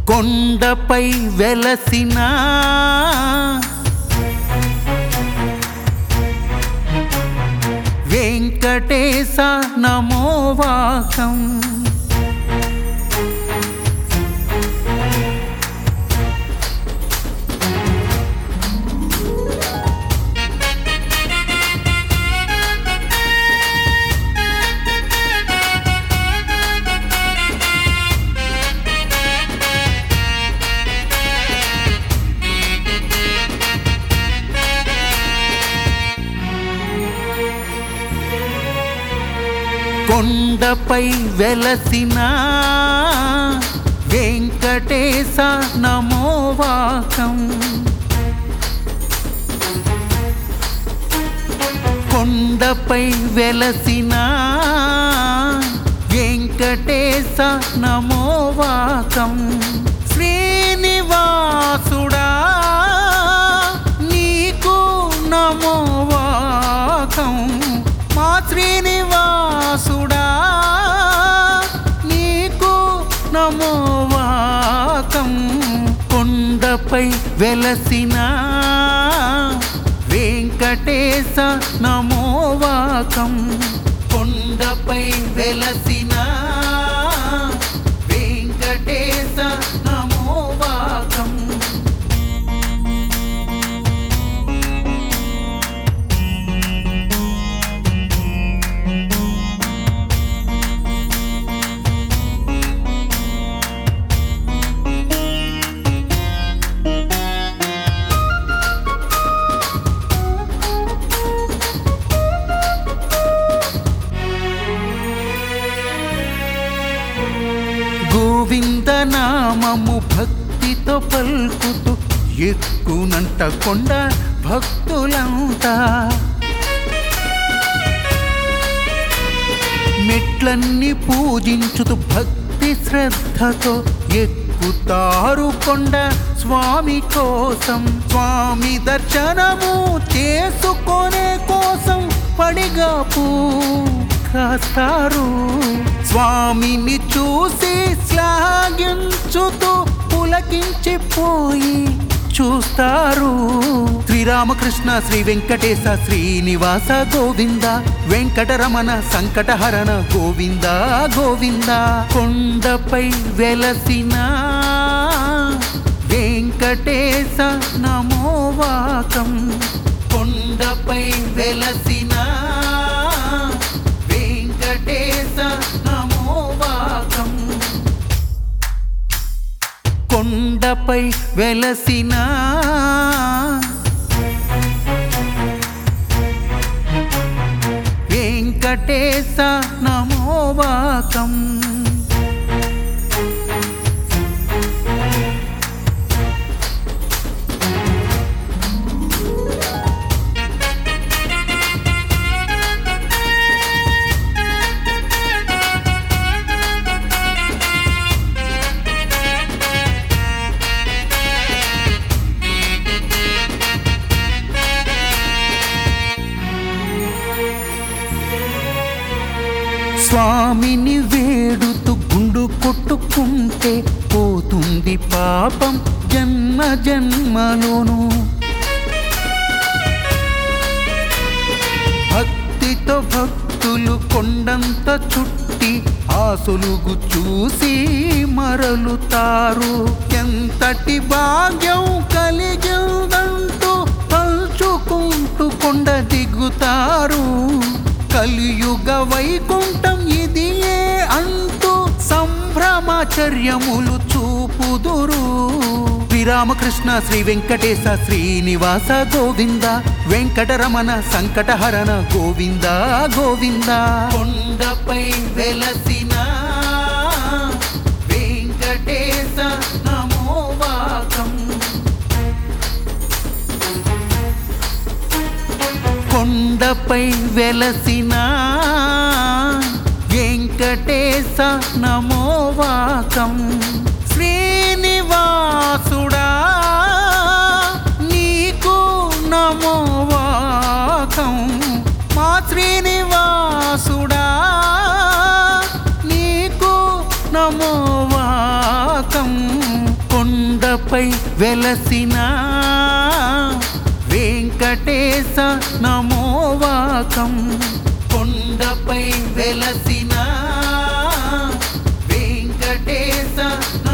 కొండపై వెలసిన వెంకటేశ నమోవాకం కొండపై వెలసిన వెంకటేశ నమోవాకం కొండపై వెలసిన వెంకటేశ నమోవాకం శ్రీనివాసుడా నీకు నమోవాకం మా శ్రీనివాసుడా నీకు నమోవాకం కొండపై వెలసిన వెంకటేశ నమోవాకం కొండపై వెలసిన వెంకటేశ నమోవాకం గోవింద నామము భక్తితో పలుకుతూ ఎక్కునంట కొండ భక్తులంతా మెట్లన్నీ పూజించుతూ భక్తి శ్రద్ధతో ఎక్కుతారు కొండ స్వామి కోసం స్వామి దర్శనము చేసుకొనే కోసం పడిగాపు కాస్తారు స్వామిని చూసి శ్లాఘించుతూ పులకించిపోయి చూస్తారు శ్రీరామకృష్ణ శ్రీ వెంకటేశ శ్రీనివాస గోవింద వెంకటరమణ సంకటహరణ గోవింద గోవింద కొండపై వెలసిన వెంకటేశ నమోవాకం కొండపై వెలసిన వెంకటేశ నమోవాకం కొండపై వెలసిన వెంకటేశ నమోవాకం స్వామిని వేడుతూ గుండు కొట్టుకుంటే పోతుంది పాపం జన్మ జన్మలోను భక్తితో భక్తులు కొండంత చుట్టి ఆసులుగు చూసి మరలుతారు ఎంతటి భాగ్యం కలిగిందంటూ తలుచుకుంటూ కొండ దిగుతారు కలియుగ వైకుంఠం ఇది ఏ అంటూ సంభ్రమాచర్యములు చూపుదురు శ్రీరామకృష్ణ శ్రీ వెంకటేశ శ్రీనివాస గోవింద వెంకటరమణ సంకటహరణ గోవింద గోవింద కొండపై వెలసిన వెంకటేశ నమోవాకం కొండపై వెలసిన వెంకటేశ నమోవాకం శ్రీనివాసుడా నీకు నమోవాకం మా శ్రీనివాసుడా నీకు నమోవాకం కొండపై వెలసిన వెంకటేశ నమోవాకం కొండపై వెలసిన వెంకటేశ